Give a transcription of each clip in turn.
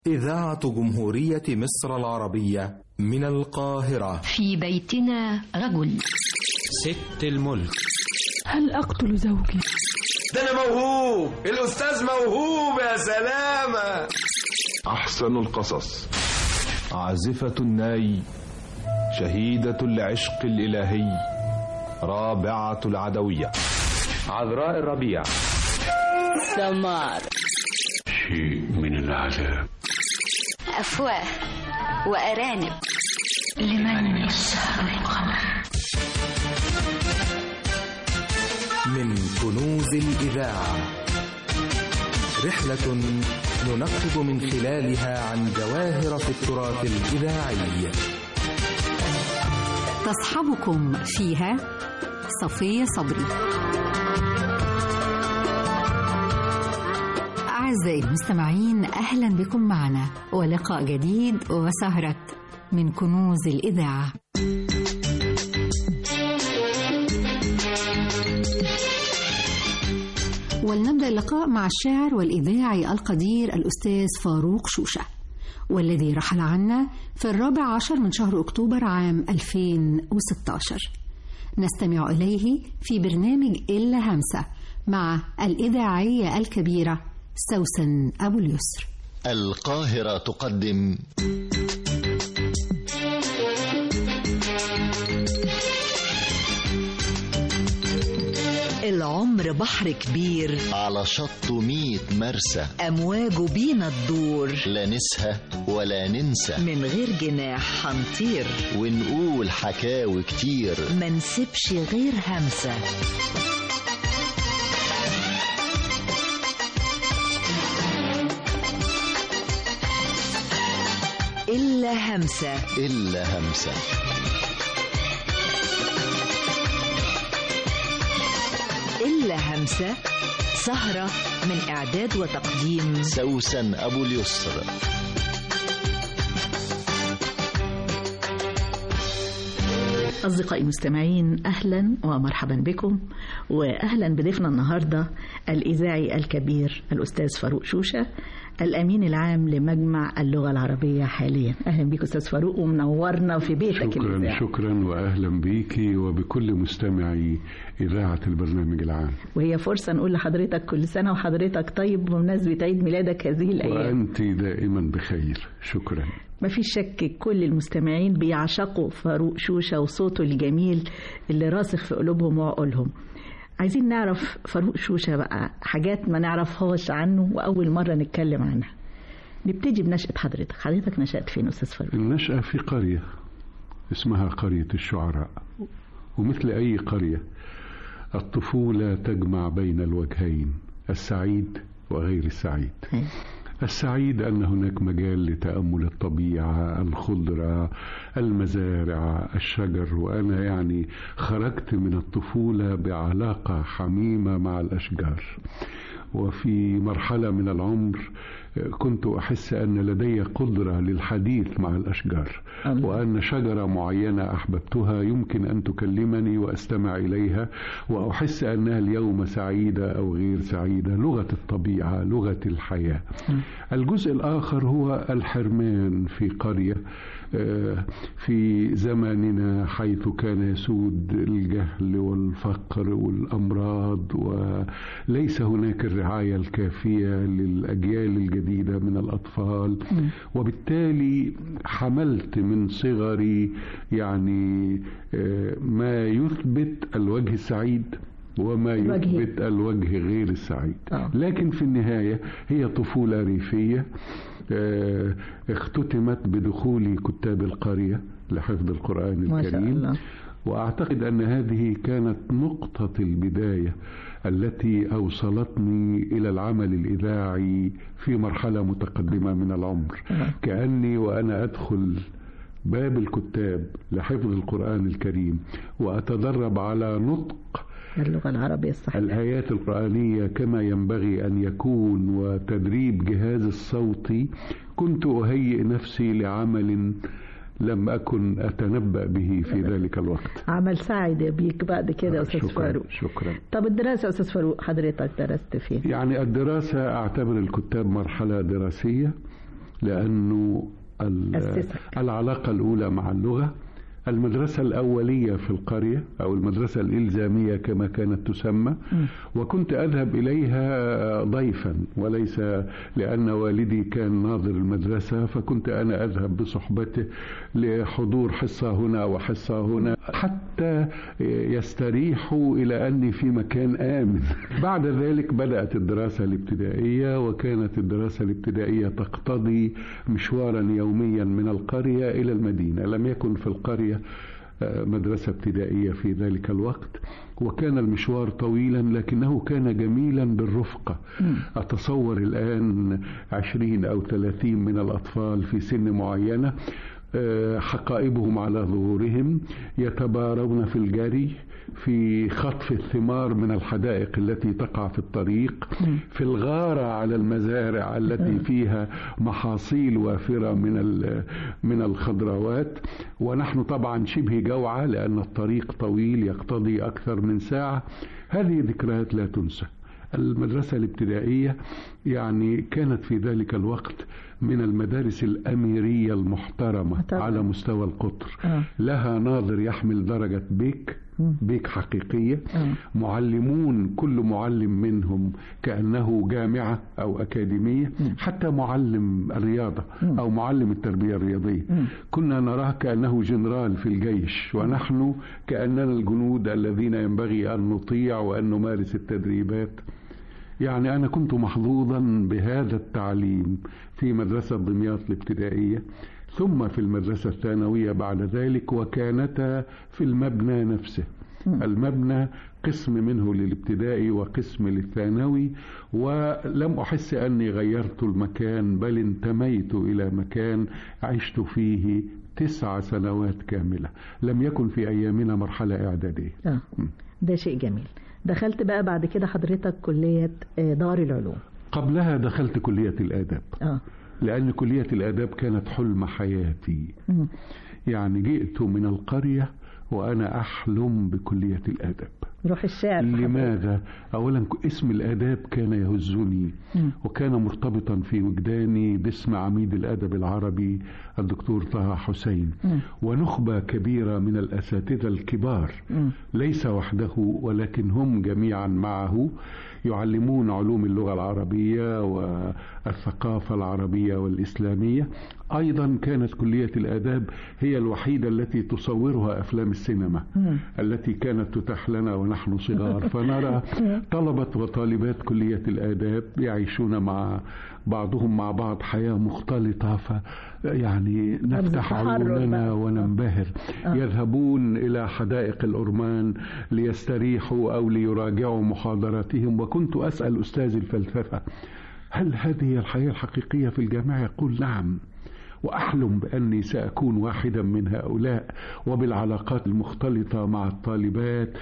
إذاعة جمهورية مصر العربية من القاهرة في بيتنا رجل ست الملك هل أقتل زوجي؟ ده أنا موهوب الأستاذ موهوب يا سلامة أحسن القصص عازفة الناي شهيدة العشق الإلهي رابعة العدوية عذراء الربيع سمار شيء من العذاب أفواه وأرانب لمن يسهر القمر من كنوز الإذاعة رحلة ننقب من خلالها عن جواهر في التراث الإذاعي تصحبكم فيها صفية صبري أعزائي المستمعين أهلا بكم معنا ولقاء جديد وسهرة من كنوز الإذاعة ولنبدأ اللقاء مع الشاعر والإذاعي القدير الأستاذ فاروق شوشة والذي رحل عنا في الرابع عشر من شهر أكتوبر عام 2016 نستمع إليه في برنامج إلا همسة مع الإذاعية الكبيرة سوسن أبو اليسر القاهرة تقدم العمر بحر كبير على شط ميت مرسى أمواجه بينا تدور لا نسهى ولا ننسى من غير جناح هنطير ونقول حكاوي كتير ما نسيبش غير همسة إلا همسة إلا همسة إلا همسة سهرة من إعداد وتقديم سوسن أبو اليسر أصدقائي المستمعين أهلا ومرحبا بكم وأهلا بضيفنا النهاردة الإذاعي الكبير الأستاذ فاروق شوشة الأمين العام لمجمع اللغة العربية حاليا أهلا بك أستاذ فاروق ومنورنا في بيتك شكرا الإذاعي. شكرا وأهلا بيكي وبكل مستمعي إذاعة البرنامج العام وهي فرصة نقول لحضرتك كل سنة وحضرتك طيب بمناسبة عيد ميلادك هذه الأيام وأنت دائما بخير شكرا ما في شك كل المستمعين بيعشقوا فاروق شوشة وصوته الجميل اللي راسخ في قلوبهم وعقولهم عايزين نعرف فاروق شوشة بقى حاجات ما نعرفهاش عنه وأول مرة نتكلم عنها نبتدي بنشأة حضرتك حضرتك نشأت فين أستاذ فاروق النشأة في قرية اسمها قرية الشعراء ومثل أي قرية الطفولة تجمع بين الوجهين السعيد وغير السعيد السعيد أن هناك مجال لتأمل الطبيعة الخضرة المزارع الشجر وأنا يعني خرجت من الطفولة بعلاقة حميمة مع الأشجار وفي مرحلة من العمر كنت أحس أن لدي قدرة للحديث مع الأشجار الله. وأن شجرة معينة أحببتها يمكن أن تكلمني وأستمع إليها وأحس أنها اليوم سعيدة أو غير سعيدة لغة الطبيعة لغة الحياة الجزء الآخر هو الحرمان في قرية في زماننا حيث كان يسود الجهل والفقر والأمراض وليس هناك الرعاية الكافية للأجيال الجديدة من الأطفال وبالتالي حملت من صغري يعني ما يثبت الوجه السعيد وما يثبت الوجه غير السعيد لكن في النهاية هي طفولة ريفية اختتمت بدخول كتاب القرية لحفظ القرآن الكريم وأعتقد أن هذه كانت نقطة البداية التي أوصلتني إلى العمل الإذاعي في مرحلة متقدمة من العمر كأني وأنا أدخل باب الكتاب لحفظ القرآن الكريم وأتدرب على نطق اللغة العربية الصحيحة الآيات القرآنية كما ينبغي أن يكون وتدريب جهاز الصوت كنت أهيئ نفسي لعمل لم أكن أتنبأ به في ذلك الوقت عمل سعيد بيك بعد كده يا أستاذ شكرا فاروق شكرا طب الدراسة يا أستاذ فاروق حضرتك درست فين؟ يعني الدراسة أعتبر الكتاب مرحلة دراسية لأنه العلاقة الأولى مع اللغة المدرسة الأولية في القرية أو المدرسة الإلزامية كما كانت تسمى وكنت أذهب إليها ضيفا وليس لأن والدي كان ناظر المدرسة فكنت أنا أذهب بصحبته لحضور حصة هنا وحصة هنا حتى يستريحوا إلى أني في مكان آمن بعد ذلك بدأت الدراسة الابتدائية وكانت الدراسة الابتدائية تقتضي مشوارا يوميا من القرية إلى المدينة لم يكن في القرية مدرسة ابتدائية في ذلك الوقت وكان المشوار طويلا لكنه كان جميلا بالرفقة أتصور الآن عشرين أو ثلاثين من الأطفال في سن معينة حقائبهم على ظهورهم يتبارون في الجري في خطف الثمار من الحدائق التي تقع في الطريق في الغارة على المزارع التي فيها محاصيل وافرة من من الخضروات ونحن طبعا شبه جوعى لأن الطريق طويل يقتضي أكثر من ساعة هذه ذكريات لا تنسى المدرسة الابتدائية يعني كانت في ذلك الوقت من المدارس الأميرية المحترمة طبعا. على مستوى القطر آه. لها ناظر يحمل درجة بيك بيك حقيقية آه. معلمون كل معلم منهم كأنه جامعة أو أكاديمية حتى معلم الرياضة أو معلم التربية الرياضية كنا نراه كأنه جنرال في الجيش ونحن كأننا الجنود الذين ينبغي أن نطيع وأن نمارس التدريبات يعني أنا كنت محظوظا بهذا التعليم في مدرسة دمياط الابتدائية ثم في المدرسة الثانوية بعد ذلك وكانتا في المبنى نفسه المبنى قسم منه للابتدائي وقسم للثانوي ولم أحس أني غيرت المكان بل انتميت إلى مكان عشت فيه تسع سنوات كاملة لم يكن في أيامنا مرحلة إعدادية آه. ده شيء جميل دخلت بقى بعد كده حضرتك كلية دار العلوم قبلها دخلت كلية الآداب آه. لأن كلية الآداب كانت حلم حياتي م. يعني جئت من القرية وأنا أحلم بكلية الآداب روح الشعر لماذا؟ أولا اسم الآداب كان يهزني م. وكان مرتبطا في وجداني باسم عميد الأدب العربي الدكتور طه حسين م. ونخبة كبيرة من الأساتذة الكبار م. ليس وحده ولكن هم جميعا معه يعلمون علوم اللغة العربية والثقافة العربية والإسلامية أيضا كانت كلية الآداب هي الوحيدة التي تصورها أفلام السينما م. التي كانت تتاح لنا ونحن صغار فنرى طلبة وطالبات كلية الآداب يعيشون مع بعضهم مع بعض حياة مختلطة ف يعني نفتح عيوننا وننبهر آه. يذهبون إلى حدائق الأرمان ليستريحوا أو ليراجعوا محاضراتهم وكنت أسأل أستاذ الفلسفة هل هذه الحياة الحقيقية في الجامعة يقول نعم وأحلم بأني سأكون واحدا من هؤلاء وبالعلاقات المختلطة مع الطالبات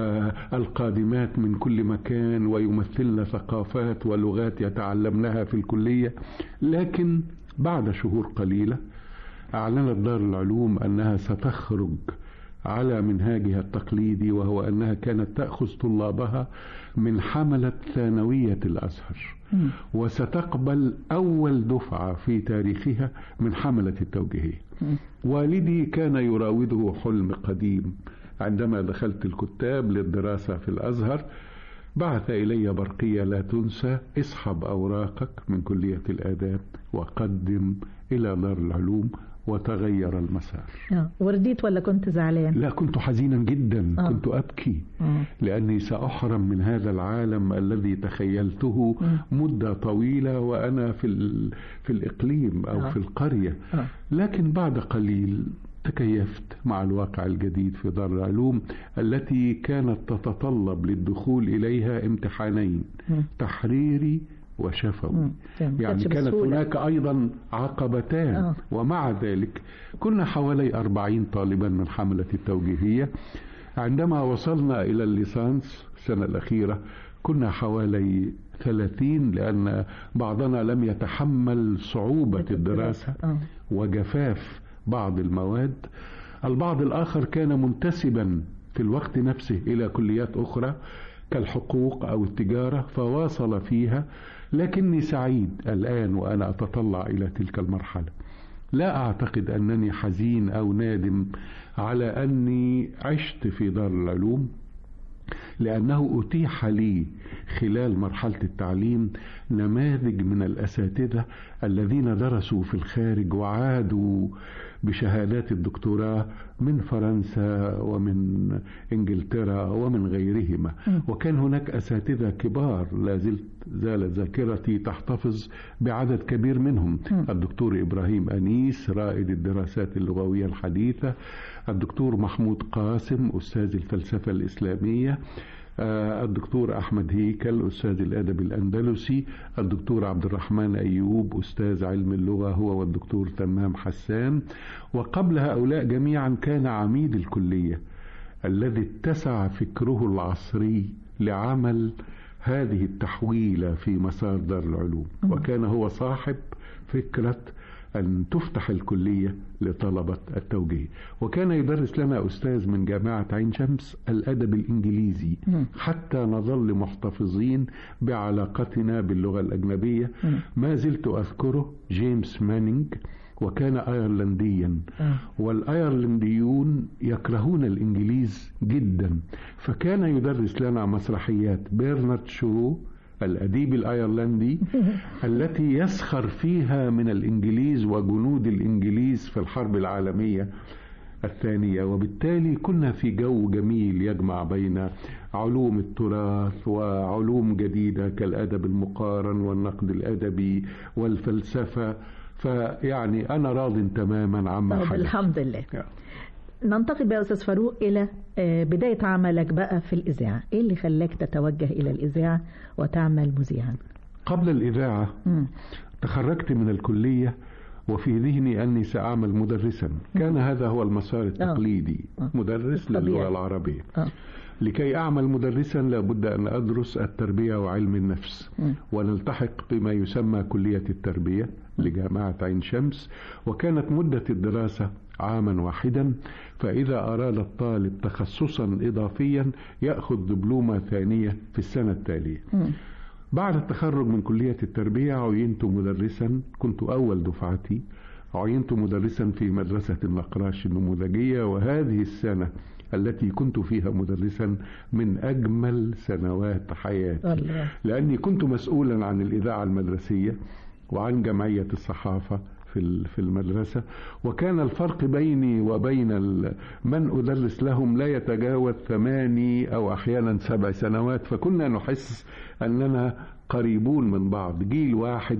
والقادمات من كل مكان ويمثلن ثقافات ولغات يتعلمنها في الكلية لكن بعد شهور قليلة أعلنت دار العلوم أنها ستخرج على منهاجها التقليدي وهو أنها كانت تأخذ طلابها من حملة ثانوية الأزهر م. وستقبل أول دفعة في تاريخها من حملة التوجيهية م. والدي كان يراوده حلم قديم عندما دخلت الكتاب للدراسة في الأزهر بعث إلي برقية لا تنسى اسحب أوراقك من كلية الآداب وقدم إلى دار العلوم وتغير المسار آه. ورديت ولا كنت زعلان لا كنت حزينا جدا آه. كنت أبكي آه. لأني سأحرم من هذا العالم الذي تخيلته مدة طويلة وأنا في, في الإقليم أو آه. في القرية آه. لكن بعد قليل تكيفت مع الواقع الجديد في دار العلوم التي كانت تتطلب للدخول إليها امتحانين م. تحريري وشفوي يعني كانت هناك أيضا عقبتان آه. ومع ذلك كنا حوالي أربعين طالبا من حملة التوجيهية عندما وصلنا إلى الليسانس السنة الأخيرة كنا حوالي ثلاثين لأن بعضنا لم يتحمل صعوبة الدراسة آه. وجفاف بعض المواد البعض الآخر كان منتسبا في الوقت نفسه إلى كليات أخرى كالحقوق أو التجارة فواصل فيها لكني سعيد الآن وأنا أتطلع إلى تلك المرحلة لا أعتقد أنني حزين أو نادم على أني عشت في دار العلوم لأنه أتيح لي خلال مرحلة التعليم نماذج من الأساتذة الذين درسوا في الخارج وعادوا بشهادات الدكتوراه من فرنسا ومن انجلترا ومن غيرهما وكان هناك اساتذه كبار لا زلت زالت ذاكرتي تحتفظ بعدد كبير منهم الدكتور ابراهيم انيس رائد الدراسات اللغويه الحديثه الدكتور محمود قاسم استاذ الفلسفه الاسلاميه الدكتور أحمد هيكل أستاذ الأدب الأندلسي الدكتور عبد الرحمن أيوب أستاذ علم اللغة هو والدكتور تمام حسان وقبل هؤلاء جميعا كان عميد الكلية الذي اتسع فكره العصري لعمل هذه التحويلة في مسار دار العلوم وكان هو صاحب فكرة أن تفتح الكلية لطلبة التوجيه وكان يدرس لنا أستاذ من جامعة عين شمس الأدب الإنجليزي حتى نظل محتفظين بعلاقتنا باللغة الأجنبية ما زلت أذكره جيمس مانينج وكان ايرلنديا والايرلنديون يكرهون الانجليز جدا فكان يدرس لنا مسرحيات بيرنارد شو الأديب الأيرلندي التي يسخر فيها من الإنجليز وجنود الإنجليز في الحرب العالمية الثانية وبالتالي كنا في جو جميل يجمع بين علوم التراث وعلوم جديدة كالأدب المقارن والنقد الأدبي والفلسفة فيعني أنا راض تماما عما حدث الحمد لله ننتقل بقى أستاذ فاروق إلى بداية عملك بقى في الإذاعة إيه اللي خلاك تتوجه إلى الإذاعة وتعمل مذيعا قبل الإذاعة م. تخرجت من الكلية وفي ذهني أني سأعمل مدرسا كان هذا هو المسار التقليدي أوه. مدرس للغة العربية أوه. لكي أعمل مدرسا لابد أن أدرس التربية وعلم النفس م. ونلتحق بما يسمى كلية التربية لجامعة عين شمس وكانت مدة الدراسة عاما واحدا فإذا أراد الطالب تخصصا إضافيا يأخذ دبلومة ثانية في السنة التالية م. بعد التخرج من كلية التربية عينت مدرسا كنت أول دفعتي عينت مدرسا في مدرسة النقراش النموذجية وهذه السنة التي كنت فيها مدرسا من أجمل سنوات حياتي الله. لأني كنت مسؤولا عن الإذاعة المدرسية وعن جمعية الصحافة في في المدرسة وكان الفرق بيني وبين من أدرس لهم لا يتجاوز ثماني أو أحيانا سبع سنوات فكنا نحس أننا قريبون من بعض جيل واحد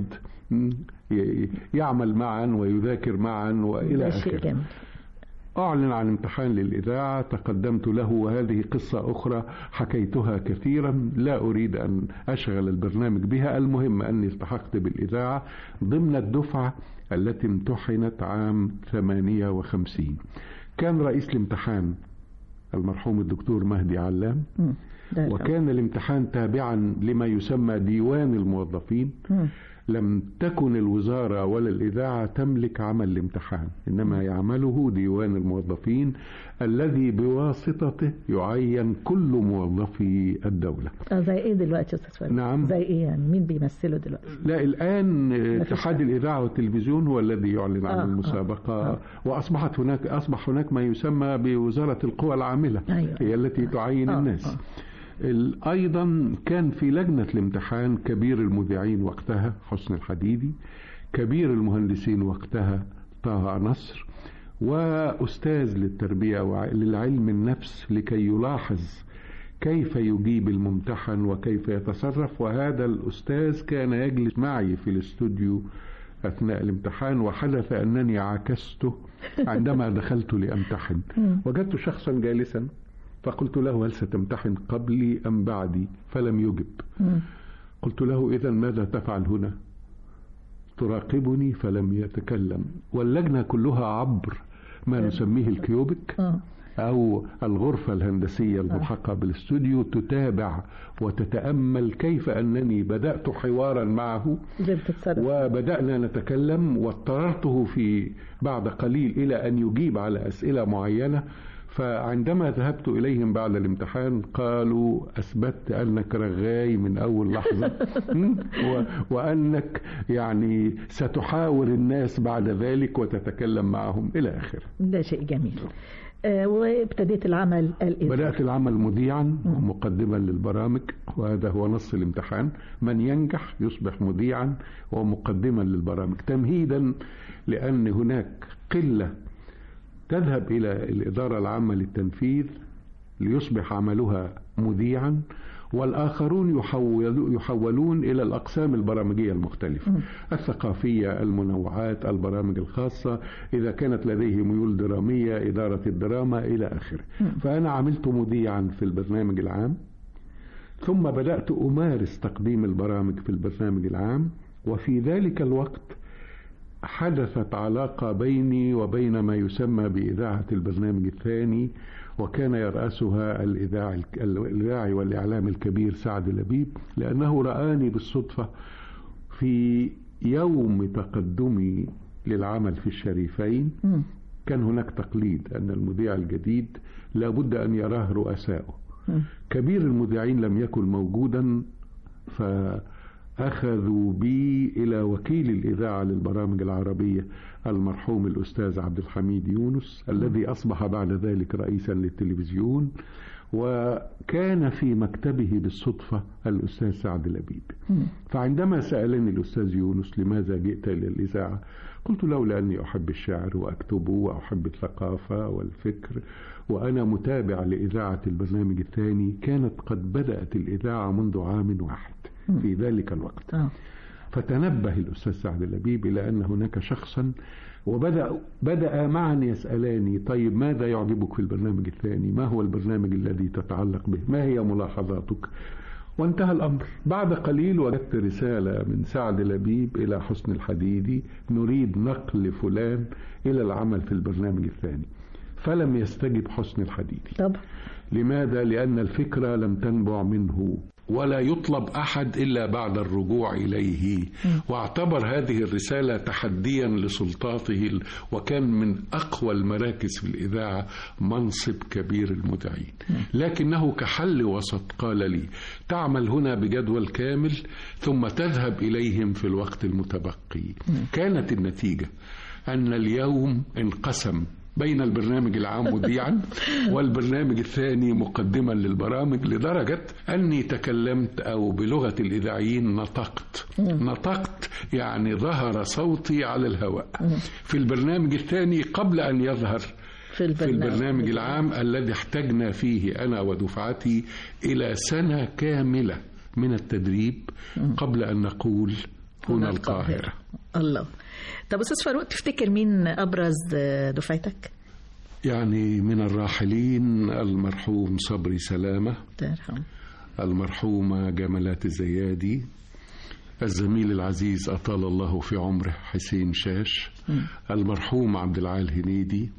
يعمل معا ويذاكر معا وإلى آخره أعلن عن امتحان للإذاعة تقدمت له وهذه قصة أخرى حكيتها كثيرا لا أريد أن أشغل البرنامج بها المهم أني التحقت بالإذاعة ضمن الدفعة التي امتحنت عام 58 كان رئيس الامتحان المرحوم الدكتور مهدي علام وكان الامتحان تابعا لما يسمى ديوان الموظفين لم تكن الوزارة ولا الإذاعة تملك عمل الامتحان إنما يعمله ديوان الموظفين الذي بواسطته يعين كل موظفي الدولة آه زي إيه دلوقتي يا أستاذ نعم زي إيه يعني مين بيمثله دلوقتي لا الآن اتحاد الإذاعة والتلفزيون هو الذي يعلن عن آه المسابقة آه وأصبحت هناك أصبح هناك ما يسمى بوزارة القوى العاملة أيوة. هي التي تعين آه الناس آه. أيضا كان في لجنة الامتحان كبير المذيعين وقتها حسن الحديدي كبير المهندسين وقتها طه نصر وأستاذ للتربية وللعلم النفس لكي يلاحظ كيف يجيب الممتحن وكيف يتصرف وهذا الأستاذ كان يجلس معي في الاستوديو أثناء الامتحان وحدث أنني عاكسته عندما دخلت لأمتحن وجدت شخصا جالسا فقلت له هل ستمتحن قبلي أم بعدي فلم يجب قلت له إذا ماذا تفعل هنا تراقبني فلم يتكلم واللجنة كلها عبر ما نسميه الكيوبك أو الغرفة الهندسية الملحقة بالاستوديو تتابع وتتأمل كيف أنني بدأت حوارا معه وبدأنا نتكلم واضطررته في بعد قليل إلى أن يجيب على أسئلة معينة فعندما ذهبت إليهم بعد الامتحان قالوا أثبتت أنك رغاي من أول لحظة و- وأنك يعني ستحاور الناس بعد ذلك وتتكلم معهم إلى آخره ده شيء جميل آه، وابتديت العمل الإذاعي بدأت العمل مذيعا ومقدما للبرامج وهذا هو نص الامتحان من ينجح يصبح مذيعا ومقدما للبرامج تمهيدا لأن هناك قلة تذهب إلى الإدارة العامة للتنفيذ ليصبح عملها مذيعا والآخرون يحول يحولون إلى الأقسام البرامجية المختلفة الثقافية المنوعات البرامج الخاصة إذا كانت لديه ميول درامية إدارة الدراما إلى آخره فأنا عملت مذيعا في البرنامج العام ثم بدأت أمارس تقديم البرامج في البرنامج العام وفي ذلك الوقت حدثت علاقة بيني وبين ما يسمى بإذاعة البرنامج الثاني وكان يرأسها الإذاعي الإذاعي والإعلام الكبير سعد لبيب لأنه رآني بالصدفة في يوم تقدمي للعمل في الشريفين كان هناك تقليد أن المذيع الجديد لابد أن يراه رؤساؤه كبير المذيعين لم يكن موجودا فأخذوا بي إلى وكيل الإذاعة للبرامج العربية المرحوم الأستاذ عبد الحميد يونس الذي أصبح بعد ذلك رئيسا للتلفزيون وكان في مكتبه بالصدفة الأستاذ سعد لبيب فعندما سألني الأستاذ يونس لماذا جئت إلى الإذاعة قلت له لأني أحب الشعر وأكتبه وأحب الثقافة والفكر وأنا متابع لإذاعة البرنامج الثاني كانت قد بدأت الإذاعة منذ عام واحد في ذلك الوقت فتنبه الأستاذ سعد اللبيب إلى أن هناك شخصا وبدأ بدأ معا يسألاني طيب ماذا يعجبك في البرنامج الثاني ما هو البرنامج الذي تتعلق به ما هي ملاحظاتك وانتهى الأمر بعد قليل وجدت رسالة من سعد لبيب إلى حسن الحديدي نريد نقل فلان إلى العمل في البرنامج الثاني فلم يستجب حسن الحديدي طب لماذا؟ لأن الفكرة لم تنبع منه ولا يطلب أحد إلا بعد الرجوع إليه واعتبر هذه الرسالة تحديا لسلطاته وكان من أقوى المراكز في الإذاعة منصب كبير المذيعين لكنه كحل وسط قال لي تعمل هنا بجدول كامل ثم تذهب إليهم في الوقت المتبقي كانت النتيجة أن اليوم انقسم بين البرنامج العام مذيعا والبرنامج الثاني مقدما للبرامج لدرجة أني تكلمت أو بلغة الإذاعيين نطقت نطقت يعني ظهر صوتي على الهواء في البرنامج الثاني قبل أن يظهر في البرنامج, في البرنامج العام الذي احتجنا فيه أنا ودفعتي إلى سنة كاملة من التدريب قبل أن نقول هنا القاهرة الله طب استاذ فاروق تفتكر مين ابرز دفعتك يعني من الراحلين المرحوم صبري سلامة ترحم المرحومة جمالات الزيادي الزميل العزيز أطال الله في عمره حسين شاش م. المرحوم عبد العال هنيدي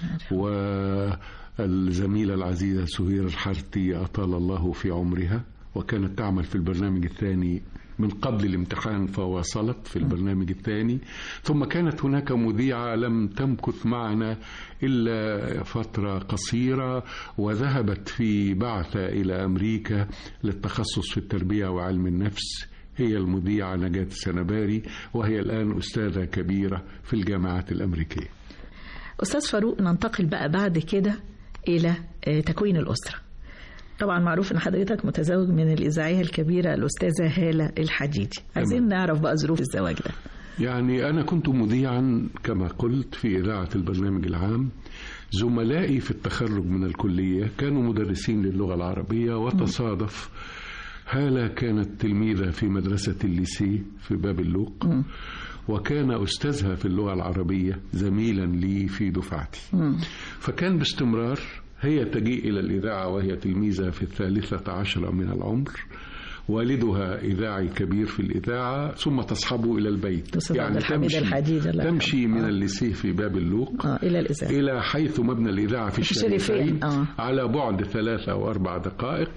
والزميلة العزيزة سهير الحرتي أطال الله في عمرها وكانت تعمل في البرنامج الثاني من قبل الامتحان فواصلت في البرنامج الثاني ثم كانت هناك مذيعة لم تمكث معنا إلا فترة قصيرة وذهبت في بعثة إلى أمريكا للتخصص في التربية وعلم النفس هي المذيعة نجاة السنباري وهي الآن أستاذة كبيرة في الجامعات الأمريكية أستاذ فاروق ننتقل بقى بعد كده إلى تكوين الأسرة طبعا معروف ان حضرتك متزوج من الاذاعيه الكبيره الاستاذه هاله الحديدي عايزين نعرف بقى ظروف الزواج ده يعني انا كنت مذيعا كما قلت في اذاعه البرنامج العام زملائي في التخرج من الكليه كانوا مدرسين للغه العربيه وتصادف هاله كانت تلميذه في مدرسه الليسي في باب اللوق م. وكان أستاذها في اللغة العربية زميلا لي في دفعتي م. فكان باستمرار هي تجيء إلى الإذاعة وهي تلميذة في الثالثة عشرة من العمر والدها إذاعي كبير في الإذاعة ثم تصحبه إلى البيت يعني تمشي, تمشي من الليسيه في باب اللوق آه إلى الإذاعة إلى حيث مبنى الإذاعة في الشريفين آه. على بعد ثلاثة أو أربع دقائق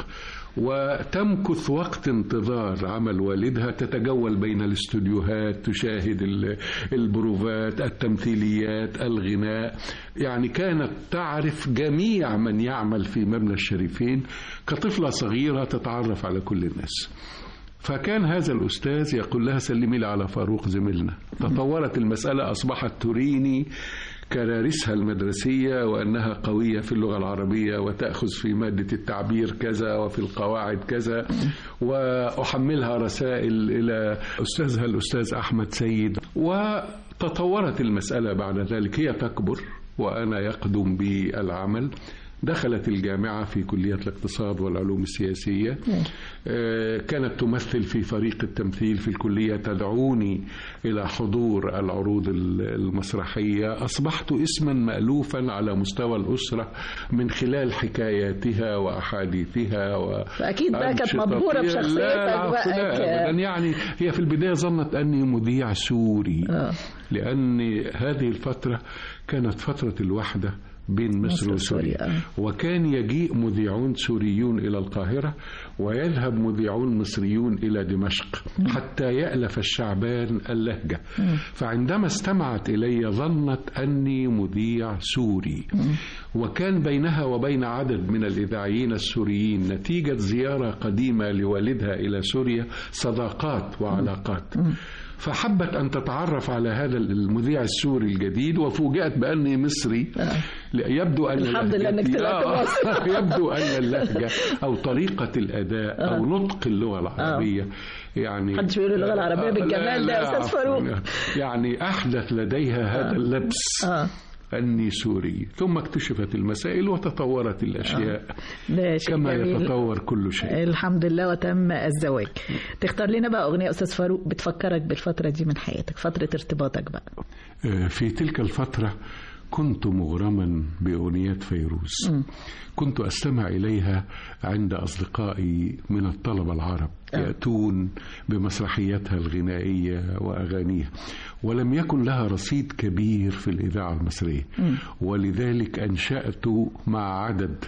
وتمكث وقت انتظار عمل والدها تتجول بين الاستوديوهات تشاهد البروفات التمثيليات الغناء يعني كانت تعرف جميع من يعمل في مبنى الشريفين كطفلة صغيرة تتعرف على كل الناس فكان هذا الأستاذ يقول لها سلمي لي على فاروق زميلنا تطورت المسألة أصبحت تريني كرارسها المدرسية وأنها قوية في اللغة العربية وتأخذ في مادة التعبير كذا وفي القواعد كذا وأحملها رسائل إلى أستاذها الأستاذ أحمد سيد وتطورت المسألة بعد ذلك هي تكبر وأنا يقدم بي العمل دخلت الجامعة في كلية الاقتصاد والعلوم السياسية كانت تمثل في فريق التمثيل في الكلية تدعوني إلى حضور العروض المسرحية أصبحت اسما مألوفا على مستوى الأسرة من خلال حكاياتها وأحاديثها و أكيد بقى كانت مبهورة بشخصيتك بقى لا يعني هي في البداية ظنت أني مذيع سوري آه. لأن هذه الفترة كانت فترة الوحدة بين مصر وسوريا وكان يجيء مذيعون سوريون إلى القاهرة ويذهب مذيعون مصريون إلى دمشق حتى يألف الشعبان اللهجة فعندما استمعت إلي ظنت أني مذيع سوري وكان بينها وبين عدد من الإذاعيين السوريين نتيجة زيارة قديمة لوالدها إلى سوريا صداقات وعلاقات فحبت أن تتعرف على هذا المذيع السوري الجديد وفوجئت بأني مصري يبدو أن الحمد لله أنك طلعت مصري يبدو أن اللهجة أو طريقة الأداء أو نطق اللغة العربية يعني محدش بيقول اللغة العربية بالجمال ده يا أستاذ فاروق يعني أحدث لديها هذا اللبس أني سوري ثم اكتشفت المسائل وتطورت الأشياء آه. كما جميل. يتطور كل شيء الحمد لله وتم الزواج تختار لنا بقى أغنية أستاذ فاروق بتفكرك بالفترة دي من حياتك فترة ارتباطك بقى في تلك الفترة كنت مغرما بأغنيات فيروز م. كنت أستمع إليها عند أصدقائي من الطلبة العرب يأتون بمسرحياتها الغنائية وأغانيها ولم يكن لها رصيد كبير في الإذاعة المصرية م. ولذلك أنشأت مع عدد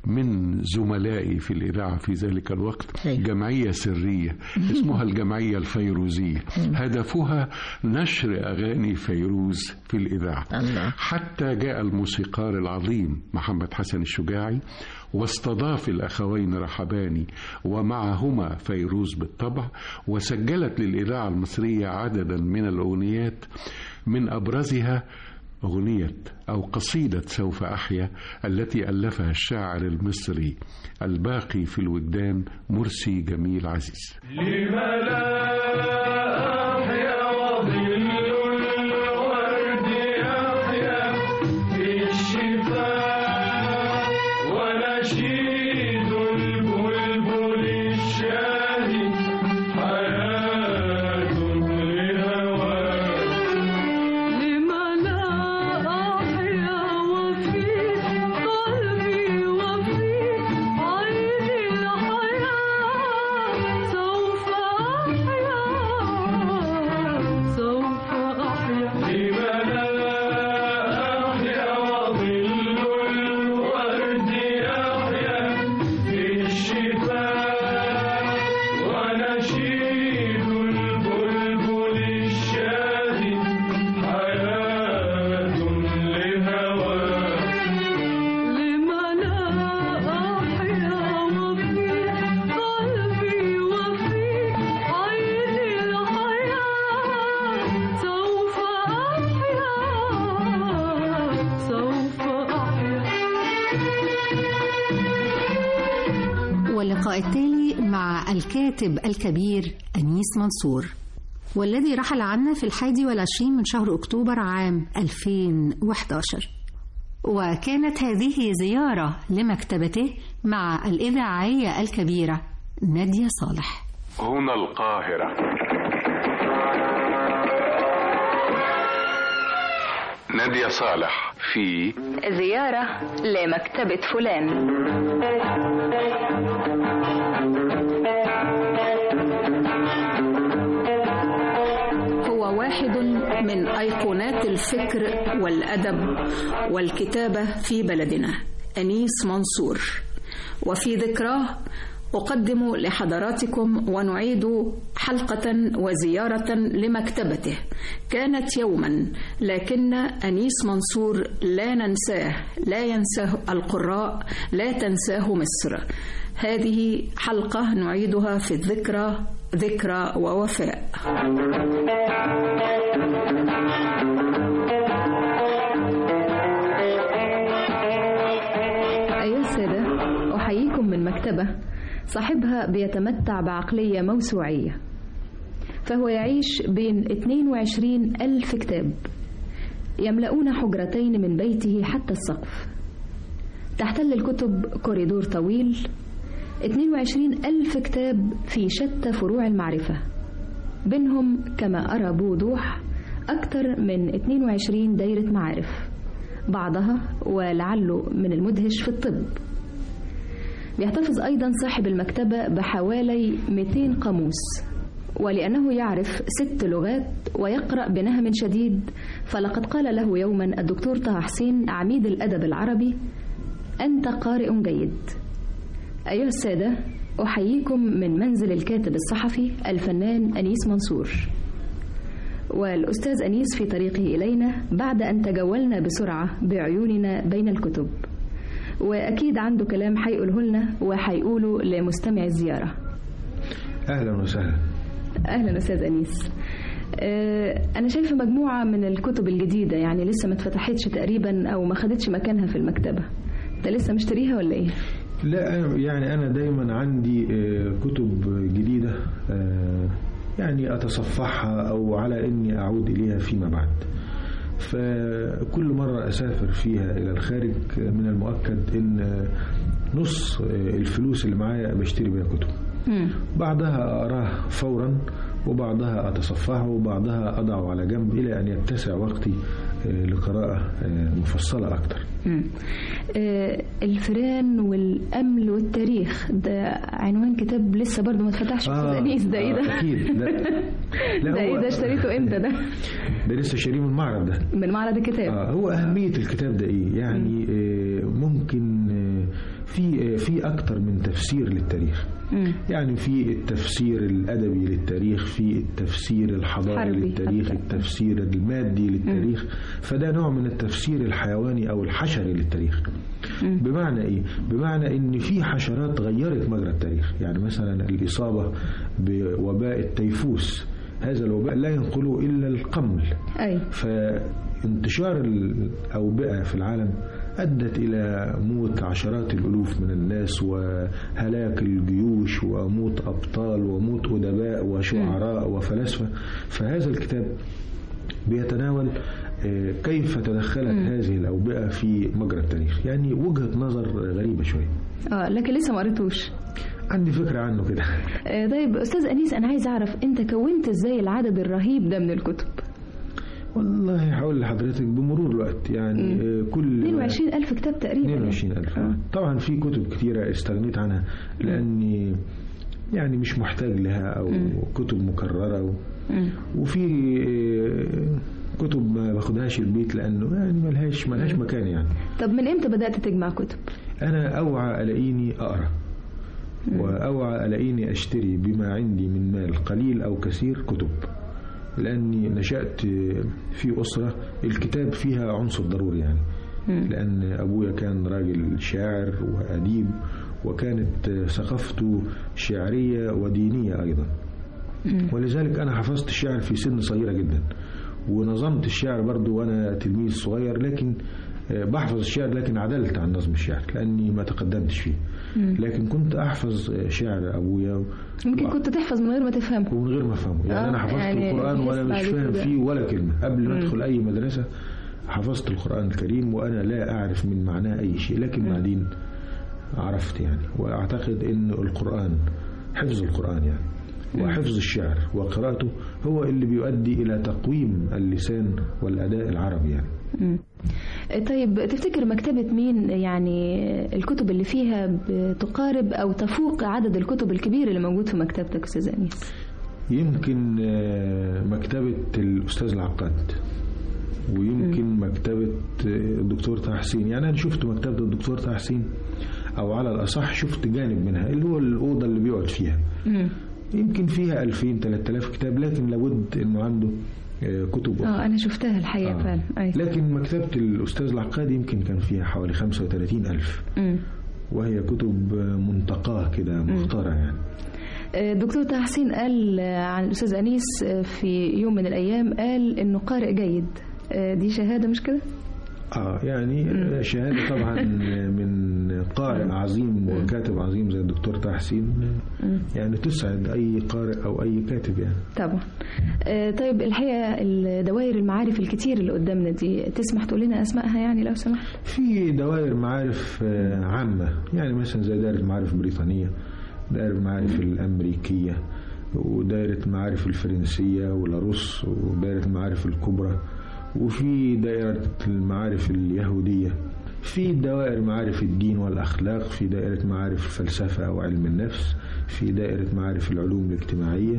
من زملائي في الإذاعة في ذلك الوقت جمعية سرية اسمها الجمعية الفيروزية هدفها نشر أغاني فيروز في الإذاعة الله. حتى جاء الموسيقار العظيم محمد حسن الشجاعي واستضاف الأخوين رحباني ومعهما فيروز بالطبع وسجلت للإذاعة المصرية عددا من الأغنيات من أبرزها أغنية أو قصيدة سوف أحيا التي ألفها الشاعر المصري الباقي في الوجدان مرسي جميل عزيز لما لا أحيا وظل الورد أحيا في الشفاء ونشيد البلبل الشاهي حياة لهواه لما لا أحيا وفي قلبي وفي عيني الحياة سوف أحيا سوف أحيا لما لا أحيا وظل الورد أحيا في الشفاء ونشيد البلبل الشاهي حياة لهواه لما لا أحيا وفي قلبي وفي عيني الحياة سوف أحيا سوف أحيا واللقاء التالي مع الكاتب الكبير أنيس منصور والذي رحل عنا في الحادي والعشرين من شهر أكتوبر عام 2011 وكانت هذه زيارة لمكتبته مع الإذاعية الكبيرة نادية صالح هنا القاهرة نادية صالح في زيارة لمكتبة فلان هو واحد من أيقونات الفكر والأدب والكتابة في بلدنا أنيس منصور وفي ذكراه أقدم لحضراتكم ونعيد حلقة وزيارة لمكتبته كانت يوما لكن أنيس منصور لا ننساه لا ينساه القراء لا تنساه مصر هذه حلقة نعيدها في الذكرى ذكرى ووفاء أيها السادة أحييكم من مكتبة صاحبها بيتمتع بعقلية موسوعية فهو يعيش بين 22 ألف كتاب يملؤون حجرتين من بيته حتى السقف تحتل الكتب كوريدور طويل 22 ألف كتاب في شتى فروع المعرفة بينهم كما أرى بوضوح أكثر من 22 دايرة معارف بعضها ولعله من المدهش في الطب بيحتفظ أيضا صاحب المكتبة بحوالي 200 قاموس ولأنه يعرف ست لغات ويقرأ بنهم شديد فلقد قال له يوما الدكتور طه حسين عميد الأدب العربي أنت قارئ جيد أيها السادة أحييكم من منزل الكاتب الصحفي الفنان أنيس منصور والأستاذ أنيس في طريقه إلينا بعد أن تجولنا بسرعة بعيوننا بين الكتب وأكيد عنده كلام هيقوله لنا وهيقوله لمستمع الزيارة أهلا وسهلا أهلا أستاذ أنيس آه، أنا شايفة مجموعة من الكتب الجديدة يعني لسه ما اتفتحتش تقريبا أو ما خدتش مكانها في المكتبة أنت لسه مشتريها ولا إيه؟ لا أنا يعني أنا دايما عندي آه، كتب جديدة آه، يعني أتصفحها أو على إني أعود إليها فيما بعد فكل مرة أسافر فيها إلى الخارج من المؤكد إن نص الفلوس اللي معايا بشتري بيها كتب بعضها أقراه فورا وبعضها أتصفحه وبعضها أضعه على جنب إلى أن يتسع وقتي لقراءة مفصلة أكتر مم. آه، الفيران والأمل والتاريخ ده عنوان كتاب لسه برضه ما اتفتحش في آه، أنيس ده إيه آه، ده؟ أكيد لا لا ده إيه هو- ده اشتريته إمتى ده؟ ده لسه شاريه من المعرض ده من معرض الكتاب آه هو أهمية الكتاب ده إيه؟ يعني آه ممكن آه في آه في أكتر من تفسير للتاريخ مم. يعني في التفسير الأدبي للتاريخ في التفسير الحضاري حربي للتاريخ حتى. التفسير المادي للتاريخ فده نوع من التفسير الحيواني أو الحشري للتاريخ بمعنى إيه؟ بمعنى إن في حشرات غيرت مجرى التاريخ يعني مثلا الإصابة بوباء التيفوس هذا الوباء لا ينقله إلا القمل أي فانتشار الأوبئة في العالم أدت إلى موت عشرات الألوف من الناس وهلاك الجيوش وموت أبطال وموت أدباء وشعراء وفلاسفة فهذا الكتاب بيتناول آه، كيف تدخلت هذه الأوبئة في مجرى التاريخ يعني وجهة نظر غريبة شوية اه لكن لسه ما قريتوش عندي فكرة عنه كده آه، طيب أستاذ أنيس أنا عايز أعرف أنت كونت إزاي العدد الرهيب ده من الكتب؟ والله هقول لحضرتك بمرور الوقت يعني آه، كل 22 ألف كتاب تقريبا 22 ألف طبعا في كتب كتيرة استغنيت عنها لأني يعني مش محتاج لها أو كتب مكررة و... مم. وفي آه، كتب ما باخدهاش البيت لأنه يعني ملهاش ملهاش مكان يعني طب من إمتى بدأت تجمع كتب؟ أنا أوعى ألاقيني أقرأ وأوعى ألاقيني أشتري بما عندي من مال قليل أو كثير كتب لأني نشأت في أسرة الكتاب فيها عنصر ضروري يعني لأن أبويا كان راجل شاعر وأديب وكانت ثقافته شعرية ودينية أيضا ولذلك أنا حفظت الشعر في سن صغيرة جدا ونظمت الشعر برضو وأنا تلميذ صغير لكن آه، بحفظ الشعر لكن عدلت عن نظم الشعر لأني ما تقدمتش فيه مم. لكن كنت أحفظ آه، شعر أبويا يمكن كنت تحفظ من غير ما تفهمه ومن غير ما أفهمه يعني آه، أنا حفظت يعني القرآن وأنا تحس مش بعد فاهم كده. فيه ولا كلمة قبل ما مم. أدخل أي مدرسة حفظت القرآن الكريم وأنا لا أعرف من معناه أي شيء لكن بعدين عرفت يعني وأعتقد أن القرآن حفظ القرآن يعني وحفظ الشعر وقراءته هو اللي بيؤدي إلى تقويم اللسان والأداء العربي يعني مم. طيب تفتكر مكتبة مين يعني الكتب اللي فيها بتقارب أو تفوق عدد الكتب الكبير اللي موجود في مكتبتك أستاذ أنيس؟ يمكن آه، مكتبة الأستاذ العقاد ويمكن مكتبة آه، الدكتور طه حسين يعني أنا شفت مكتبة الدكتور طه حسين او على الاصح شفت جانب منها اللي هو الاوضه اللي بيقعد فيها مم. يمكن فيها 2000 3000 كتاب لكن لابد انه عنده آه، كتب أخرى. اه انا شفتها الحقيقه آه. فعلا أي. لكن مكتبة الأستاذ العقاد يمكن كان فيها حوالي 35 ألف مم. وهي كتب منتقاة كده مختارة يعني آه، دكتور طه حسين قال آه، عن الاستاذ انيس آه، في يوم من الايام قال انه قارئ جيد آه، دي شهاده مش كده اه يعني شهادة طبعا من قارئ عظيم وكاتب عظيم زي الدكتور طه حسين يعني تسعد أي قارئ أو أي كاتب يعني طبعا آه، طيب الحقيقه الدوائر المعارف الكتير اللي قدامنا دي تسمح تقول لنا اسمائها يعني لو سمحت في دوائر معارف آه، عامة يعني مثلا زي دائرة معارف بريطانية دائرة المعارف الأمريكية ودائرة المعارف الفرنسية والروس ودائرة المعارف الكبرى وفي دائرة المعارف اليهودية في دوائر معارف الدين والأخلاق في دائرة معارف الفلسفة أو علم النفس في دائرة معارف العلوم الاجتماعية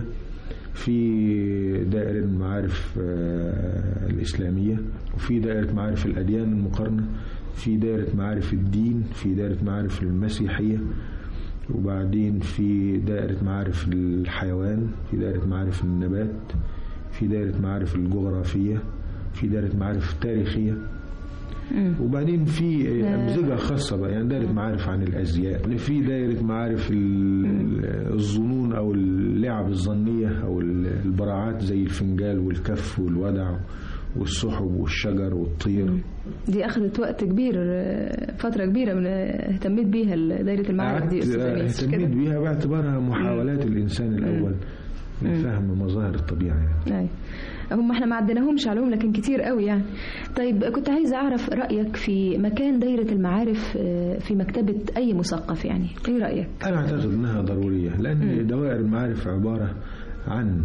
في دائرة المعارف آه، الإسلامية وفي دائرة معارف الأديان المقارنة في دائرة معارف الدين في دائرة معارف المسيحية وبعدين في دائرة معارف الحيوان في دائرة معارف النبات في دائرة معارف الجغرافية في دائرة معارف التاريخية وبعدين في أمزجة خاصة بقى يعني دائرة معارف عن الأزياء في دائرة معارف ال- الظنون أو اللعب الظنية أو البراعات زي الفنجال والكف والودع والسحب والشجر والطير دي اخذت وقت كبير آه، فتره كبيره من آه، اهتميت بيها دايره المعارف دي قعدت استاذ انيس مش اهتميت كده بيها باعتبارها محاولات الإنسان الأول لفهم مظاهر الطبيعة يعني. أي. هم احنا ما عدناهمش عليهم لكن كتير قوي يعني طيب كنت عايزه اعرف رايك في مكان دايره المعارف آه، في مكتبه اي مثقف يعني ايه رايك أنا أعتقد أنها ضرورية لأن دوائر المعارف عبارة عن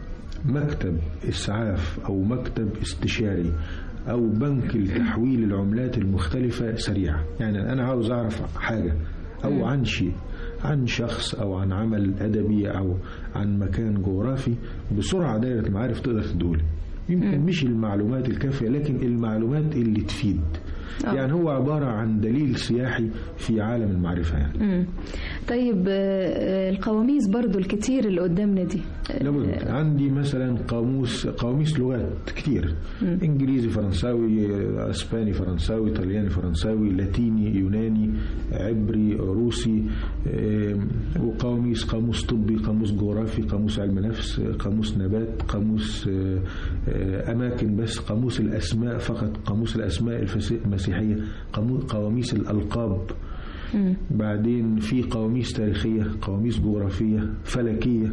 مكتب إسعاف أو مكتب استشاري أو بنك لتحويل العملات المختلفة سريعة يعني أنا عاوز أعرف حاجة أو عن شيء عن شخص أو عن عمل أدبي أو عن مكان جغرافي بسرعة دائرة المعارف تقدر تدولي يمكن مش المعلومات الكافية لكن المعلومات اللي تفيد آه. يعني هو عبارة عن دليل سياحي في عالم المعرفة يعني مم. طيب آه، آه، القواميس برضو الكتير اللي قدامنا دي لابد عندي مثلا قاموس قواميس لغات كتير انجليزي فرنساوي اسباني فرنساوي طلياني فرنساوي لاتيني يوناني عبري روسي آم، وقواميس قاموس طبي قاموس جغرافي قاموس علم نفس قاموس نبات قاموس آه، آه، اماكن بس قاموس الاسماء فقط قاموس الاسماء الفس- المسيحيه قامو- قواميس الالقاب بعدين في قواميس تاريخية قواميس جغرافية فلكية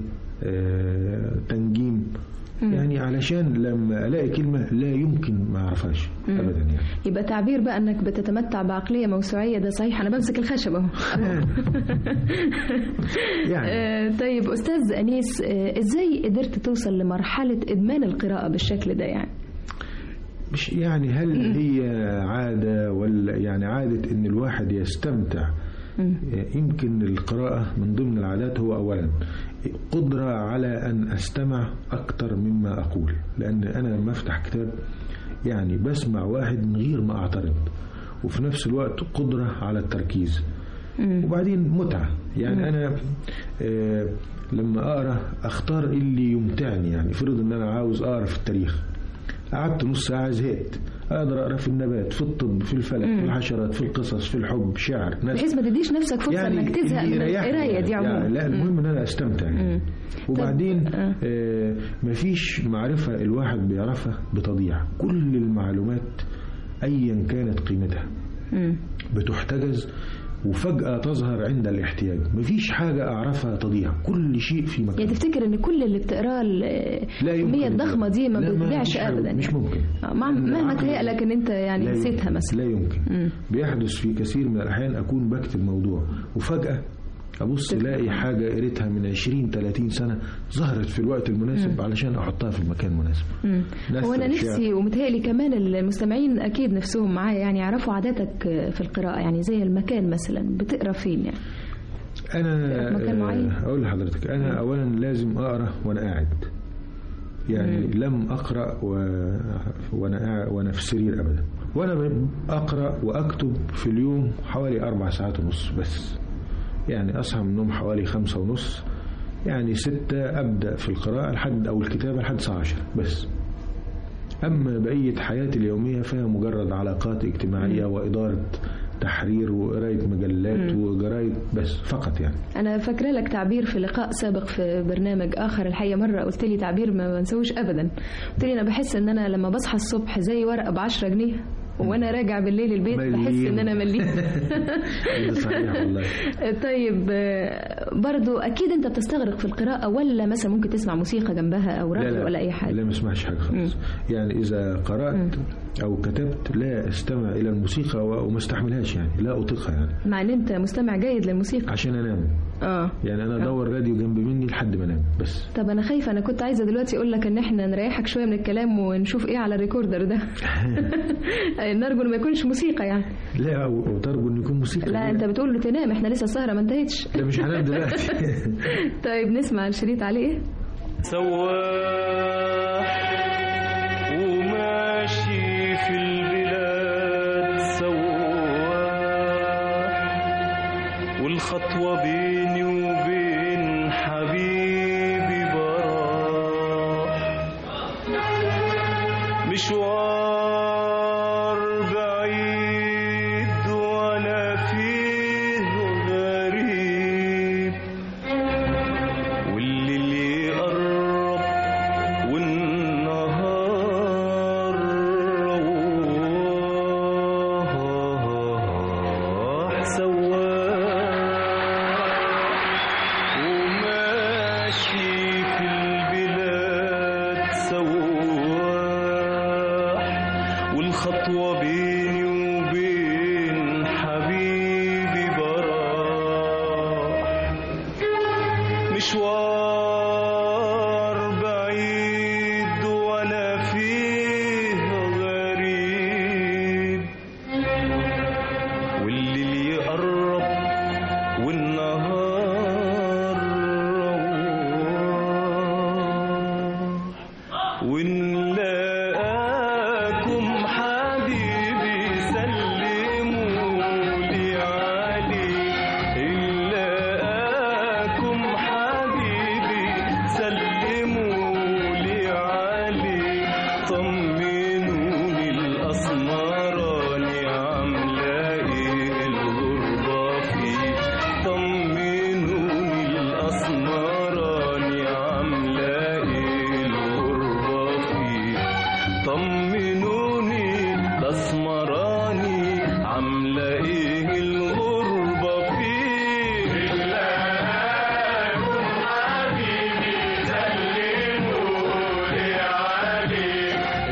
آه، تنجيم يعني علشان لما ألاقي كلمة لا يمكن ما أعرفهاش مم. أبدا يعني يبقى تعبير بقى انك بتتمتع بعقليه موسوعيه ده صحيح انا بمسك الخشب اهو يعني آه، طيب استاذ انيس آه، ازاي قدرت توصل لمرحله ادمان القراءه بالشكل ده يعني مش يعني هل هي عادة ولا يعني عادة إن الواحد يستمتع يمكن القراءة من ضمن العادات هو أولا قدرة على أن أستمع أكثر مما أقول لأن أنا لما أفتح كتاب يعني بسمع واحد من غير ما أعترض وفي نفس الوقت قدرة على التركيز وبعدين متعة يعني أنا آه لما أقرأ أختار اللي يمتعني يعني فرض أن أنا عاوز أقرأ في التاريخ قعدت نص ساعة زهقت أقدر أقرأ في النبات في الطب في الفلك في الحشرات في القصص في الحب شعر نثر. بحيث ما تديش نفسك فرصه يعني انك تزهق اللي من يريحني القرايه دي يعني عموما لا المهم ان انا استمتع يعني. وبعدين طب، آه. آه مفيش معرفة الواحد بيعرفها بتضيع كل المعلومات ايا كانت قيمتها مم. بتحتجز وفجأة تظهر عند الاحتياج مفيش حاجة أعرفها تضيع كل شيء في مكان يعني تفتكر ان كل اللي بتقراه ال- لا يمكن الكميه الضخمه دي ما لا، ما بتضيعش فيش حاجة- ابدا مش يعني. ممكن آه، مع- مهما العقل- تهيأ لك ان انت يعني لا نسيتها يمكن. مثلا لا يمكن مم. بيحدث في كثير من الأحيان أكون بكتب موضوع وفجأة أبص ألاقي حاجة قريتها من 20 30 سنة ظهرت في الوقت المناسب علشان أحطها في المكان المناسب مم. نثر هو انا الشعر. نفسي ومتهيألي كمان المستمعين اكيد نفسهم معايا يعني يعرفوا عاداتك في القراءه يعني زي المكان مثلا بتقرا فين يعني أنا مكان معين؟ آه، أقول لحضرتك أنا أولا لازم أقرأ وأنا قاعد يعني مم. لم أقرأ و... وأنا قاعد وأنا في السرير أبدا وأنا أقرأ وأكتب في اليوم حوالي أربع ساعات ونص بس يعني أصحى من النوم حوالي خمسة ونص يعني ستة أبدأ في القراءة لحد أو الكتابة لحد الساعة عشرة بس أما بقية حياتي اليومية فهي مجرد علاقات اجتماعية وإدارة تحرير وقراية مجلات وجرايد بس فقط يعني انا فاكره لك تعبير في لقاء سابق في برنامج اخر الحقيقه مره قلت لي تعبير ما بنسوش ابدا قلت لي انا بحس ان انا لما بصحى الصبح زي ورقه ب 10 جنيه وانا راجع بالليل البيت بحس ان انا مليت ده صحيح والله طيب آه، برضو اكيد انت بتستغرق في القراءه ولا مثلا ممكن تسمع موسيقى جنبها او لا راديو لا ولا اي حاجه لا ما اسمعش حاجة خالص يعني إذا قرأت أو كتبت لا استمع إلى الموسيقى و- وما استحملهاش يعني لا أطيقها يعني مع ان انت مستمع جيد للموسيقى عشان أنام اه يعني أنا أدور راديو جنب مني لحد ما أنام بس طب انا خايفه انا كنت عايزه دلوقتي اقول لك ان احنا نريحك شويه من الكلام ونشوف ايه على الريكوردر ده نرجو انه ما يكونش موسيقى يعني لا و- وترجو إن يكون موسيقى لا انت بتقول له تنام احنا لسه السهره ما انتهتش لا مش هنام دلوقتي طيب نسمع الشريط عليه ايه سواح وماشي في البلاد سواح والخطوة بيني وبين حبيبي براح مشوار بعيد وانا فيه غريب والليل يقرب والنهار روح سواح وماشي في البلاد سواح والخطوة بيني وبين حبيبي براح مشوار بعيد وانا فيه غريب والليل يقرب والنهار روح ونلاقاكم حبيبي سلموا لي عليه نلاقاكم حبيبي سلموا لي عليه طمنوني الأسمراني عاملة إيه الغربة فيه طمنوني الأسمراني عاملة إيه الغربة فيه طمنوني الأسمراني عاملة إيه الغربة فيه إلاكم حبيبي سلموا لي عليه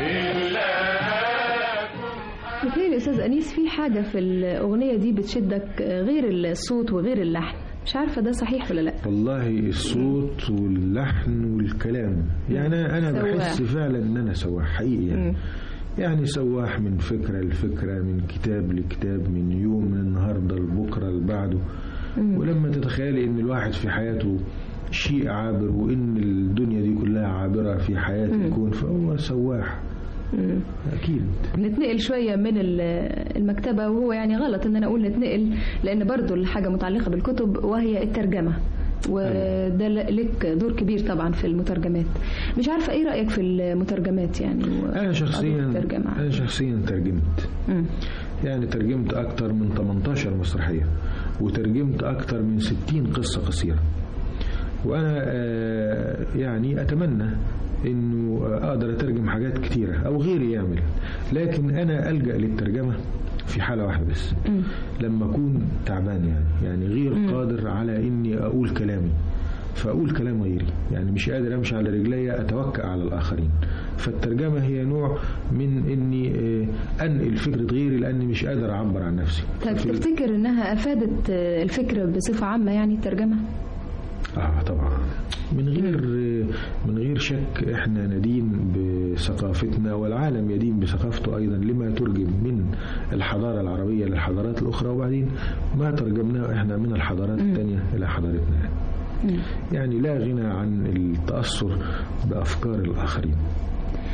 متهيألي أستاذ أنيس في حاجة في الأغنية دي بتشدك غير الصوت وغير اللحن مش عارفة ده صحيح ولا لأ والله الصوت واللحن والكلام يعني أنا سواح. بحس فعلا إن أنا سواح حقيقي يعني. مم. يعني سواح من فكرة لفكرة من كتاب لكتاب من يوم من النهاردة لبكرة لبعده مم. ولما تتخيلي إن الواحد في حياته شيء عابر وإن الدنيا دي كلها عابرة في حياة مم. الكون فهو سواح مم. أكيد نتنقل شوية من ال- المكتبة وهو يعني غلط ان انا اقول نتنقل لان برضو الحاجة متعلقة بالكتب وهي الترجمة وده لك دور كبير طبعا في المترجمات مش عارفة ايه رأيك في المترجمات يعني أنا شخصيا الترجمة أنا شخصيا ترجمت مم. يعني ترجمت أكتر من 18 مسرحية وترجمت أكتر من 60 قصة قصيرة وأنا آه، يعني أتمنى إنه أقدر أترجم حاجات كتيرة أو غيري يعمل لكن أنا ألجأ للترجمة في حالة واحدة بس مم. لما أكون تعبان يعني يعني غير مم. قادر على إني أقول كلامي فأقول كلام غيري يعني مش قادر أمشي على رجلي أتوكأ على الآخرين فالترجمة هي نوع من إني آه، أنقل فكرة غيري لأني مش قادر أعبر عن نفسي طيب ففي- تفتكر انها افادت الفكرة بصفة عامة يعني الترجمة اه طبعا من غير من غير شك احنا ندين بثقافتنا والعالم يدين بثقافته ايضا لما ترجم من الحضاره العربيه للحضارات الاخرى وبعدين ما ترجمناه احنا من الحضارات الثانيه الى حضارتنا يعني. يعني لا غنى عن التاثر بافكار الاخرين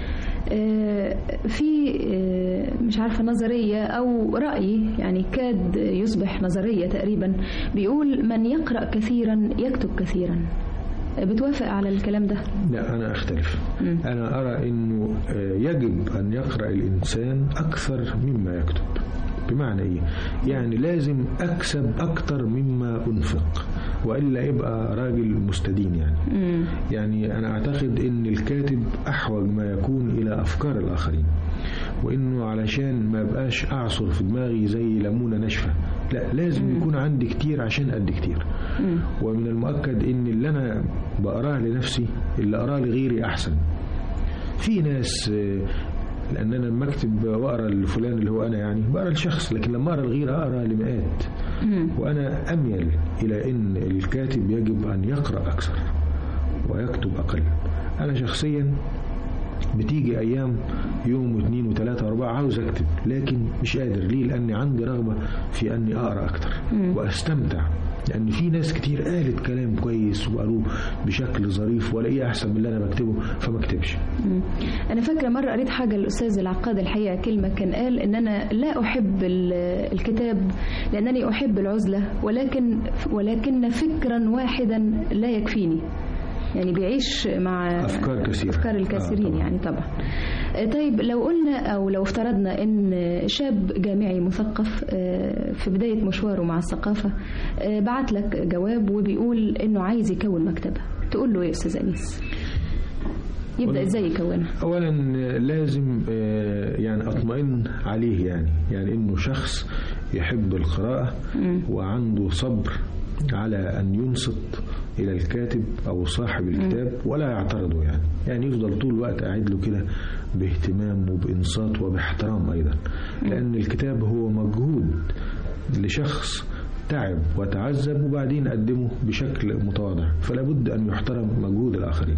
آه، في آه، مش عارفة نظرية أو رأي يعني كاد يصبح نظرية تقريبا بيقول من يقرأ كثيرا يكتب كثيرا بتوافق على الكلام ده؟ لا أنا أختلف أنا أرى أنه آه، يجب أن يقرأ الإنسان أكثر مما يكتب بمعنى إيه؟ يعني لازم أكسب أكثر مما أنفق وإلا يبقى راجل مستدين يعني يعني أنا أعتقد أن الكاتب أحوج ما يكون إلى أفكار الآخرين وإنه علشان ما بقاش أعصر في دماغي زي ليمونة ناشفة لا لازم يكون عندي كتير عشان قد كتير ومن المؤكد ان اللي انا بقراه لنفسي اللي اقراه لغيري احسن في ناس آه، لان انا لما اكتب واقرا لفلان اللي هو انا يعني بقرا لشخص لكن لما اقرا لغيري اقرا لمئات وانا اميل الى ان الكاتب يجب ان يقرا اكثر ويكتب اقل انا شخصيا بتيجي ايام يوم واثنين وثلاثة واربعة عاوز اكتب لكن مش قادر ليه لاني عندي رغبة في اني اقرا اكتر واستمتع لان في ناس كتير قالت كلام كويس وقالوه بشكل ظريف والاقيه احسن من اللي انا بكتبه فما اكتبش مم. أنا فاكرة مرة قريت حاجة للأستاذ العقاد الحقيقة كلمة كان قال إن أنا لا أحب ال- الكتاب لأنني أحب العزلة ولكن ولكن فكرا واحدا لا يكفيني يعني بيعيش مع أفكار كثيرة. أفكار الكثيرين آه، يعني طبعا آه، طيب لو قلنا أو لو افترضنا إن شاب جامعي مثقف آه، في بداية مشواره مع الثقافة آه، بعت لك جواب وبيقول إنه عايز يكون مكتبة تقول له إيه يا أستاذ أنيس؟ يبدأ إزاي يكونها؟ اولا آه، لازم آه، يعني اطمئن عليه يعني يعني انه شخص يحب القراءة وعنده صبر على ان ينصت الى الكاتب او صاحب الكتاب ولا يعترضه يعني يعني يفضل طول الوقت قاعد له كده باهتمام وبانصات وباحترام ايضا لان الكتاب هو مجهود لشخص تعب وتعذب وبعدين قدمه بشكل متواضع فلا بد ان يحترم مجهود الاخرين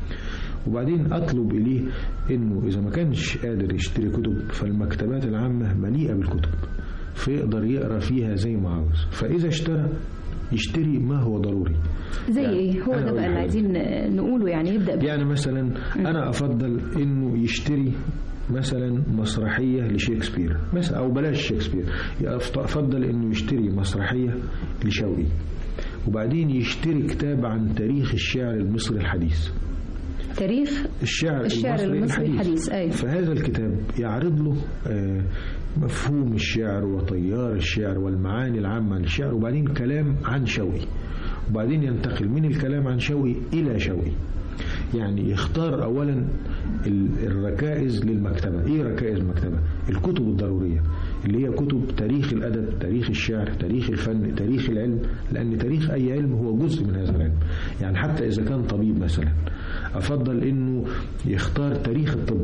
وبعدين اطلب اليه انه اذا ما كانش قادر يشتري كتب فالمكتبات العامه مليئه بالكتب فيقدر يقرا فيها زي ما عاوز فاذا اشترى يشتري ما هو ضروري زي يعني ايه هو أنا ده أقول بقى اللي حاجة. عايزين نقوله يعني يبدا ب... يعني مثلا انا افضل انه يشتري مثلا مسرحيه لشكسبير مثلا او بلاش شكسبير أفت- افضل انه يشتري مسرحيه لشوقي وبعدين يشتري كتاب عن تاريخ الشعر المصري الحديث تاريخ الشعر, الشعر المصري الحديث ايوه فهذا الكتاب يعرض له آه، مفهوم الشعر وطيار الشعر والمعاني العامة للشعر وبعدين كلام عن شوقي وبعدين ينتقل من الكلام عن شوقي إلى شوقي يعني يختار أولا ال- الركائز للمكتبة إيه ركائز المكتبة الكتب الضرورية اللي هي كتب تاريخ الأدب تاريخ الشعر تاريخ الفن تاريخ العلم لأن تاريخ أي علم هو جزء من هذا العلم يعني حتى إذا كان طبيب مثلا أفضل إنه يختار تاريخ الطب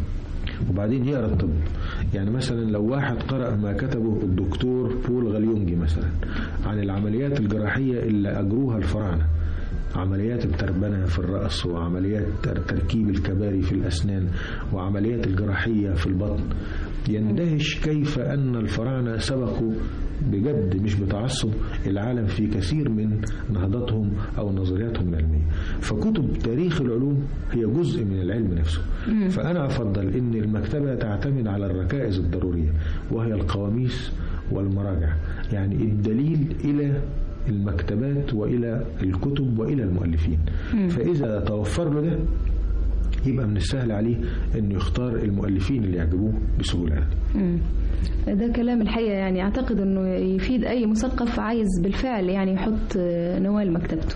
وبعدين يقرا الطب يعني مثلا لو واحد قرأ ما كتبه الدكتور بول غاليونجي مثلا عن العمليات الجراحية اللي أجروها الفراعنة عمليات التربنة في الرأس وعمليات تر- تركيب الكباري في الأسنان وعمليات الجراحية في البطن يندهش كيف أن الفراعنة سبقوا بجد مش بتعصب العالم في كثير من نهضتهم أو نظرياتهم العلمية فكتب تاريخ العلوم هي جزء من العلم نفسه مم. فأنا أفضل أن المكتبة تعتمد على الركائز الضرورية وهي القواميس والمراجع يعني الدليل إلى المكتبات وإلى الكتب وإلى المؤلفين مم. فإذا توفر له ده يبقى من السهل عليه أنه يختار المؤلفين اللي يعجبوه بسهولة يعني. مم. ده كلام الحقيقة يعني أعتقد أنه يفيد أي مثقف عايز بالفعل يعني يحط آه، نوال مكتبته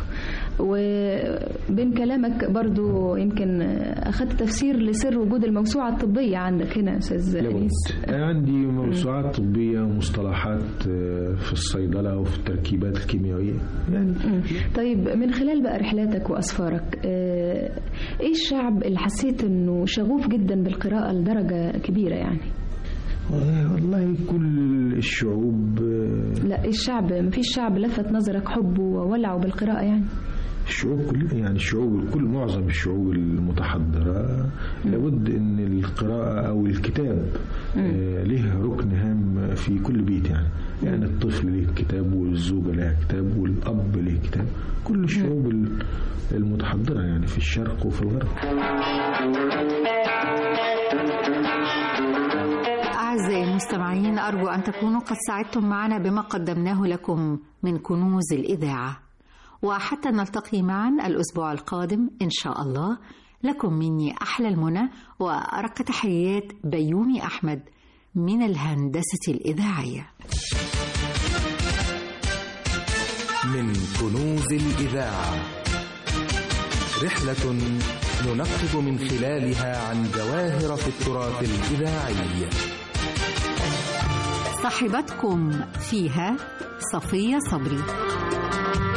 وبين كلامك برضو يمكن آه، أخذت تفسير لسر وجود الموسوعة الطبية عندك هنا يا أستاذ أنيس أنا عندي موسوعات طبية ومصطلحات آه، في الصيدلة وفي التركيبات الكيميائية يعني مم. طيب من خلال بقى رحلاتك وأسفارك آه، إيه الشعب اللي حسيت أنه شغوف جدا بالقراءة لدرجة كبيرة يعني والله كل الشعوب آه، لا إيه الشعب مفيش شعب لفت نظرك حبه وولعه بالقراءة يعني الشعوب كل يعني الشعوب كل معظم الشعوب المتحضرة لابد ان القراءة او الكتاب آه، له ركن هام في كل بيت يعني يعني الطفل له كتاب والزوجة لها كتاب والأب له كتاب كل الشعوب ال- المتحضرة يعني في الشرق وفي الغرب أعزائي المستمعين أرجو أن تكونوا قد سعدتم معنا بما قدمناه لكم من كنوز الإذاعة وحتى نلتقي معا الأسبوع القادم إن شاء الله لكم مني أحلى المنى وأرق تحيات بيومي أحمد من الهندسة الإذاعية من كنوز الإذاعة رحلة ننقب من خلالها عن جواهر في التراث الإذاعي صاحبتكم فيها صفية صبري